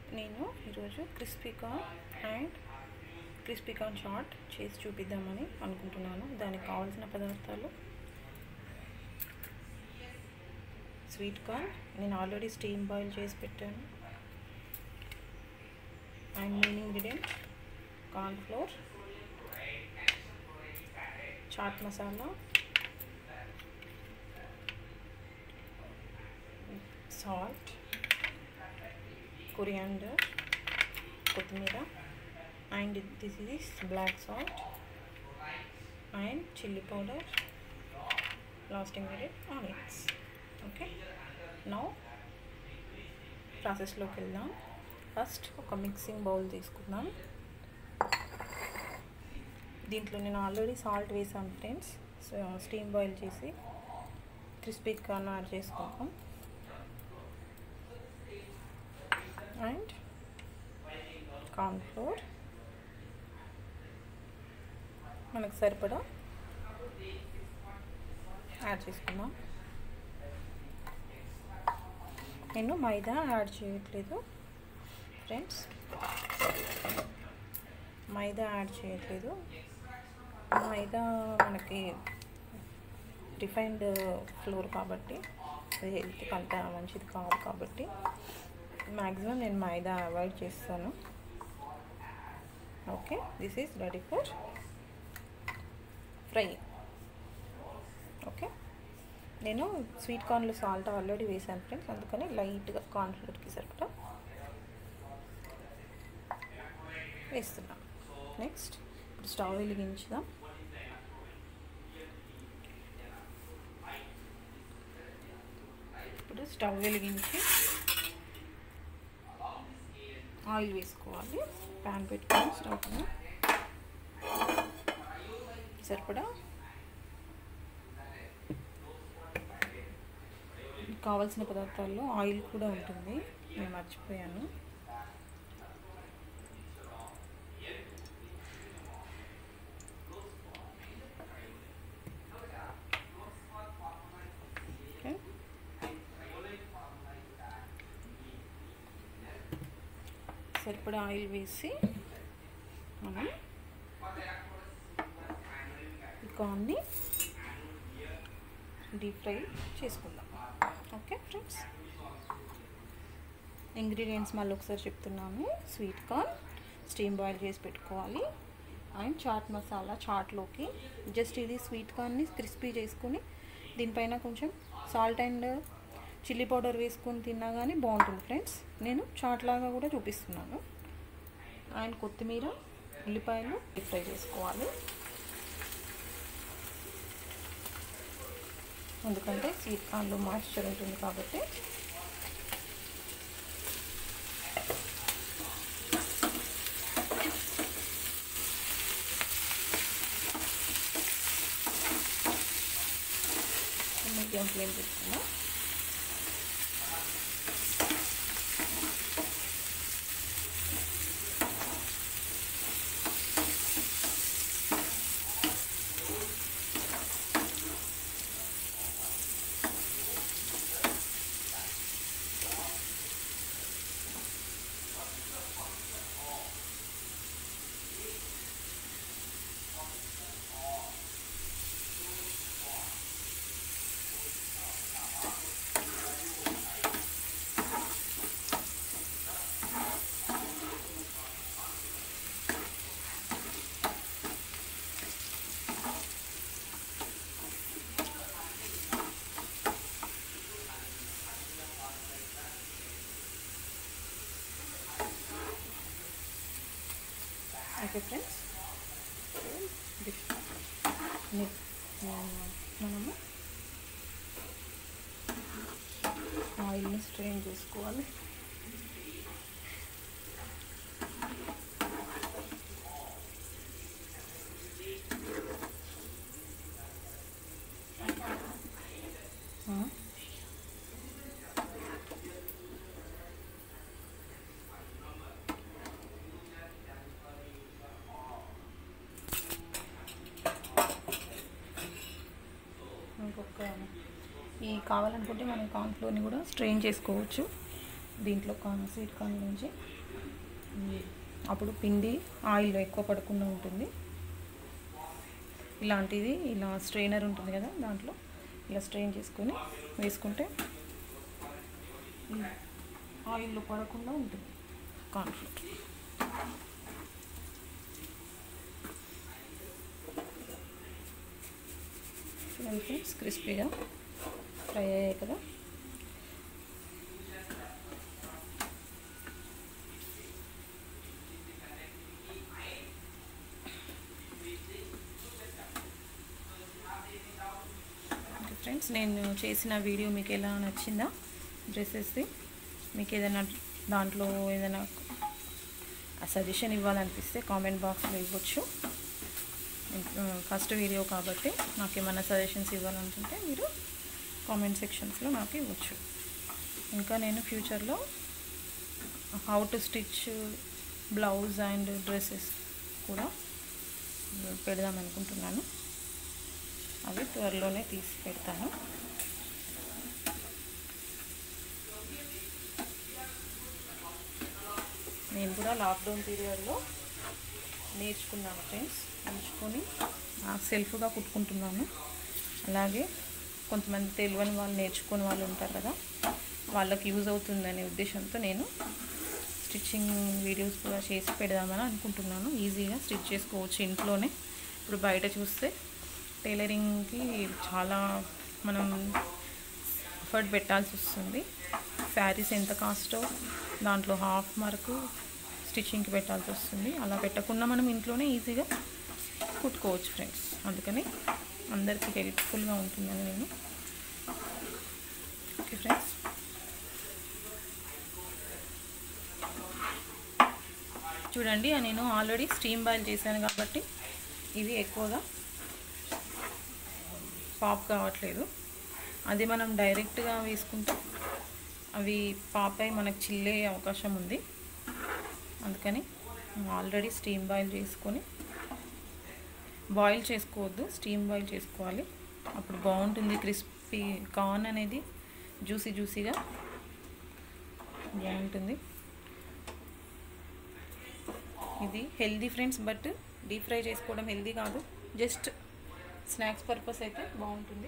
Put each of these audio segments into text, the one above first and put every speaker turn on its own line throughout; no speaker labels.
నేను ఈరోజు crispy corn and crispy corn chaat చేసి చూపిద్దామని అనుకుంటున్నాను దానికి కావాల్సిన పదార్థాలు స్వీట్ కార్న్ నేను ఆల్రెడీ స్టీమ్ బాయిల్ చేసి పెట్టాను and main ingredient corn flour chaat masala salt coriander కొత్తిమీర and this is black salt and chilli powder last ingredient onions okay now ప్రాసెస్లోకి వెళ్దాం ఫస్ట్ ఒక మిక్సింగ్ బౌల్ తీసుకుందాం దీంట్లో నేను ఆల్రెడీ సాల్ట్ వేసాను ఫ్రెండ్స్ సో స్టీమ్ బాయిల్ చేసి క్రిస్పీ కార్న్ యాడ్ చేసుకుంటాం అండ్ కార్న్ ఫ్లోర్ మనకు సరిపడా యాడ్ చేసుకుందాం నేను మైదా యాడ్ చేయట్లేదు ఫ్రెండ్స్ మైదా యాడ్ చేయట్లేదు మైదా మనకి రిఫైన్డ్ ఫ్లోర్ కాబట్టి అది హెల్త్కి అంత మంచిది కాదు కాబట్టి మ్యాక్సిమం నేను మైదా అవాయిడ్ చేస్తాను okay this is ready for fry okay నేను స్వీట్ కార్న్లో సాల్ట్ ఆల్రెడీ వేసాను ఫ్రెండ్స్ అందుకని లైట్గా కార్న్ ఫ్లోర్కి సరిపడా వేస్తున్నాం నెక్స్ట్ ఇప్పుడు స్టవ్ వెలిగించుదాం ఇప్పుడు స్టవ్ వెలిగించి ఆయిల్ వేసుకోవాలి ప్యాన్ పెట్టుకొని స్టవ్ పైన సరిపడా కావాల్సిన పదార్థాల్లో ఆయిల్ కూడా ఉంటుంది నేను మర్చిపోయాను సరిపడా ఆయిల్ వేసి మనం కార్న్ని డీప్ ఫ్రై చేసుకుందాం ఓకే ఫ్రెండ్స్ ఇంగ్రీడియంట్స్ మళ్ళీ ఒకసారి చెప్తున్నాము స్వీట్ కార్న్ స్టీమ్ బాయిల్ చేసి పెట్టుకోవాలి అండ్ చాట్ మసాలా చాట్లోకి జస్ట్ ఇది స్వీట్ కార్న్ని క్రిస్పీ చేసుకుని దీనిపైన కొంచెం సాల్ట్ అండ్ చిల్లీ పౌడర్ వేసుకొని తిన్నా కానీ బాగుంటుంది ఫ్రెండ్స్ నేను చాట్ లాగా కూడా చూపిస్తున్నాను అండ్ కొత్తిమీర ఉల్లిపాయలు డీప్ ఫ్రై చేసుకోవాలి ఎందుకంటే స్వీట్ కార్న్లో మాయిశ్చర్ ఉంటుంది కాబట్టి మీడియం ఫ్లేమ్ పెట్టుకున్నాం ఓకే ఫ్రెండ్స్ మనము ఆయిల్ని స్ట్రెయిన్ చేసుకోవాలి ఇంకొక ఈ కావాలనుకుంటే మనం కార్న్ ఫ్లోర్ని కూడా స్ట్రెయిన్ చేసుకోవచ్చు దీంట్లో కార్న్ స్వీట్ కార్న్ నుంచి అప్పుడు పిండి ఆయిల్ ఎక్కువ పడకుండా ఉంటుంది ఇలాంటిది ఇలా స్ట్రైనర్ ఉంటుంది కదా దాంట్లో ఇలా స్ట్రెయిన్ చేసుకొని వేసుకుంటే ఆయిల్లో పడకుండా ఉంటుంది కాన్ఫ్లెక్ట్ చూడండి ఫ్రెండ్స్ క్రిస్పీగా ఫ్రై అయ్యాయి కదా ఓకే ఫ్రెండ్స్ నేను చేసిన వీడియో మీకు ఎలా నచ్చిందా డ్రెస్సెస్ది మీకు ఏదైనా దాంట్లో ఏదైనా సజెషన్ ఇవ్వాలనిపిస్తే కామెంట్ బాక్స్లో ఇవ్వచ్చు ఫస్ట్ వీడియో కాబట్టి నాకు ఏమైనా సజెషన్స్ ఇవ్వాలనుకుంటే మీరు కామెంట్ సెక్షన్స్లో నాకు ఇవ్వచ్చు ఇంకా నేను ఫ్యూచర్లో how to stitch blouse and dresses కూడా పెడదాం అనుకుంటున్నాను అవి త్వరలోనే తీసి పెడతాను నేను కూడా లాక్డౌన్ పీరియడ్లో నేర్చుకున్నాను ఫ్రెండ్స్ నేర్చుకొని సెల్ఫ్గా కుట్టుకుంటున్నాను అలాగే కొంతమంది తెలియని వాళ్ళు నేర్చుకునే వాళ్ళు ఉంటారు కదా వాళ్ళకి యూజ్ అవుతుందనే ఉద్దేశంతో నేను స్టిచ్చింగ్ వీడియోస్ కూడా చేసి పెడదామని అనుకుంటున్నాను ఈజీగా స్టిచ్ చేసుకోవచ్చు ఇంట్లోనే ఇప్పుడు బయట చూస్తే టైలరింగ్కి చాలా మనం ఎఫర్ట్ పెట్టాల్సి వస్తుంది శారీస్ ఎంత కాస్టో దాంట్లో హాఫ్ మార్కు స్టిచ్చింగ్కి పెట్టాల్సి వస్తుంది అలా పెట్టకుండా మనం ఇంట్లోనే ఈజీగా కుట్టుకోవచ్చు ఫ్రెండ్స్ అందుకని అందరికీ హెల్ప్ఫుల్గా ఉంటుందని నేను ఓకే ఫ్రెండ్స్ చూడండి నేను ఆల్రెడీ స్టీమ్ బాయిల్ చేశాను కాబట్టి ఇవి ఎక్కువగా పాప్ కావట్లేదు అది మనం డైరెక్ట్గా వేసుకుంటే అవి పాప్ అయి మనకు చిల్లే అవకాశం ఉంది అందుకని ఆల్రెడీ స్టీమ్ బాయిల్ చేసుకొని బాయిల్ చేసుకోవద్దు స్టీమ్ బాయిల్ చేసుకోవాలి అప్పుడు బాగుంటుంది క్రిస్పీ కార్న్ అనేది జ్యూసీ జ్యూసీగా బాగుంటుంది ఇది healthy friends but deep fry చేసుకోవడం హెల్దీ కాదు జస్ట్ స్నాక్స్ పర్పస్ అయితే బాగుంటుంది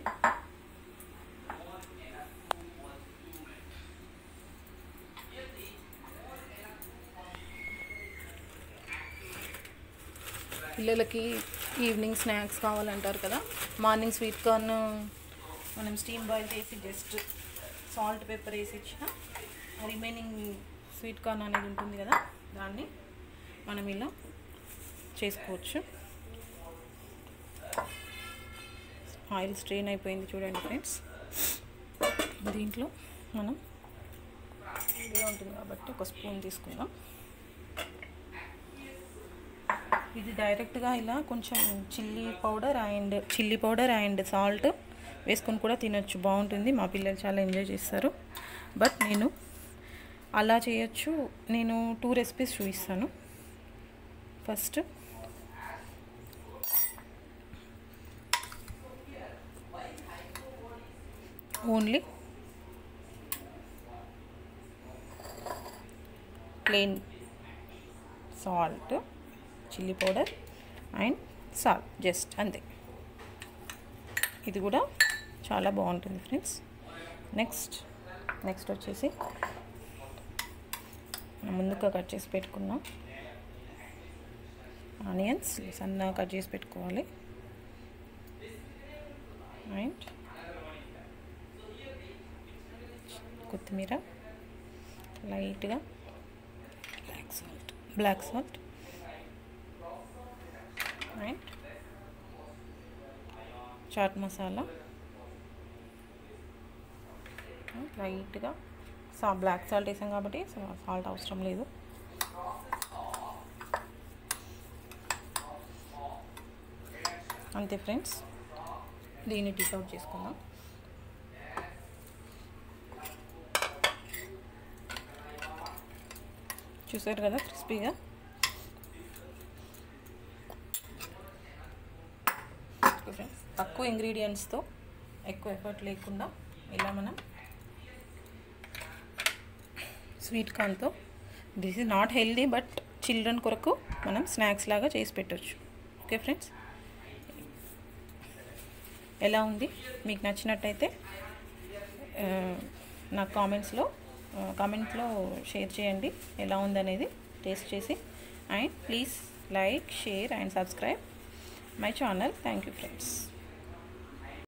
పిల్లలకి ఈవినింగ్ స్నాక్స్ కావాలంటారు కదా మార్నింగ్ స్వీట్ కార్న్ మనం స్టీమ్ బాయిల్ చేసి జస్ట్ సాల్ట్ పెప్పర్ వేసి ఇచ్చిన రిమైనింగ్ స్వీట్ కార్న్ అనేది ఉంటుంది కదా దాన్ని మనం ఇలా చేసుకోవచ్చు ఆయిల్ స్ట్రెయిన్ అయిపోయింది చూడండి ఫ్రెండ్స్ దీంట్లో మనం ఇదిగా ఉంటుంది కాబట్టి ఒక స్పూన్ తీసుకుందాం ఇది డైరెక్ట్గా ఇలా కొంచెం chilli powder and chilli powder and salt వేసుకొని కూడా తినొచ్చు బాగుంటుంది మా పిల్లలు చాలా ఎంజాయ్ చేస్తారు బట్ నేను అలా చేయొచ్చు నేను టూ రెసిపీస్ చూపిస్తాను first only plain salt chilli powder and salt just అంతే ఇది కూడా చాలా బాగుంటుంది ఫ్రెండ్స్ నెక్స్ట్ నెక్స్ట్ వచ్చేసి ముందుగా కట్ చేసి పెట్టుకున్నాం ఆనియన్స్ సన్నగా కట్ చేసి పెట్టుకోవాలి అండ్ కొత్తిమీర లైట్గా black salt black salt and chaat masala లైట్గా సా బ్లాక్ సాల్ట్ వేసాం కాబట్టి సాల్ట్ అవసరం లేదు అంతే ఫ్రెండ్స్ దీన్ని డిష్ అవుట్ చేసుకుందాం చూసారు కదా క్రిస్పీగా ఫ్రెండ్స్ తక్కువ ఇంగ్రీడియంట్స్తో ఎక్కువ ఎఫర్ట్ లేకుండా ఇలా మనం స్వీట్ కార్న్తో this is not healthy but children కొరకు మనం స్నాక్స్ లాగా చేసి పెట్టచ్చు ఓకే ఫ్రెండ్స్ ఎలా ఉంది మీకు నచ్చినట్టయితే ఆ, నాకు కామెంట్స్లో కామెంట్లో షేర్ చేయండి ఎలా ఉందనేది టేస్ట్ చేసి and please like share and subscribe my channel thank you friends